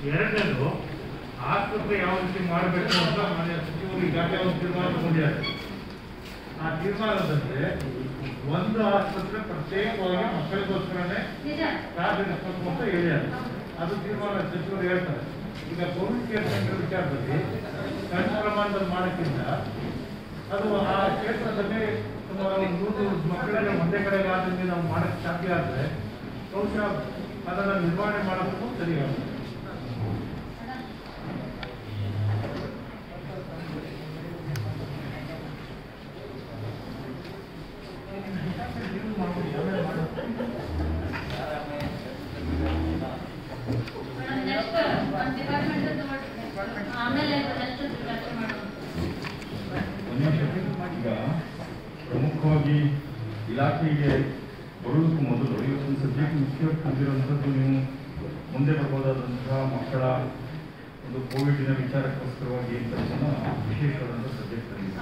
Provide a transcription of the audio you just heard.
ಎರಡನೇದು ಆಸ್ಪತ್ರೆ ಯಾವ ರೀತಿ ಮಾಡಬೇಕು ಅಂತ ಮಾನ್ಯ ಸಚಿವರು ಈಗಾಗಲೇ ಒಂದು ತೀರ್ಮಾನ ತಗೊಂಡಿದ್ದಾರೆ ಆ ತೀರ್ಮಾನದಂತೆ ಒಂದು ಆಸ್ಪತ್ರೆ ಪ್ರತ್ಯೇಕವಾಗಿ ಮಕ್ಕಳಿಗೋಸ್ಕರನೇ ಕಾರ್ಯನಿರ್ವಹಿಸಬೇಕು ಅಂತ ಹೇಳಿದ್ದಾರೆ ಅದು ತೀರ್ಮಾನ ಸಚಿವರು ಹೇಳ್ತಾರೆ ಈಗ ಕೋವಿಡ್ ಕೇರ್ ಸೆಂಟರ್ ವಿಚಾರದಲ್ಲಿ ಸಣ್ಣ ಪ್ರಮಾಣದಲ್ಲಿ ಮಾಡೋಕ್ಕಿಂತ ಅದು ಆ ಕ್ಷೇತ್ರದಲ್ಲಿ ಸುಮಾರು ಒಂದು ನೂರು ಮಕ್ಕಳಿಗೆ ಒಂದೇ ಕಡೆಗೆ ಆದಂಗೆ ನಾವು ಮಾಡಕ್ಕೆ ಸಾಧ್ಯ ಆದರೆ ಬಹುಶಃ ಅದನ್ನು ನಿರ್ವಹಣೆ ಮಾಡೋದಕ್ಕೂ ಸರಿಯಾಗುತ್ತೆ ಆಮೇಲೆ ನೆಕ್ಸ್ಟ್ ಚರ್ಚೆ ಮಾಡೋಣ ಈಗ ಪ್ರಮುಖವಾಗಿ ಇಲಾಖೆಗೆ ಬರುವುದಕ್ಕೂ ಮೊದಲು ಇವತ್ತೊಂದು ಸಬ್ಜೆಕ್ಟ್ ಮುಖ್ಯ ತಂದಿರುವಂಥದ್ದು ನೀವು ಮುಂದೆ ಬರ್ಬೋದಾದಂತಹ ಮಕ್ಕಳ ಒಂದು ಕೋವಿಡಿನ ವಿಚಾರಕ್ಕೋಸ್ಕರವಾಗಿ ಅಂತ ವಿಶೇಷವಾದಂಥ ಸಬ್ಜೆಕ್ಟ್ ತಂದಿದ್ದೀವಿ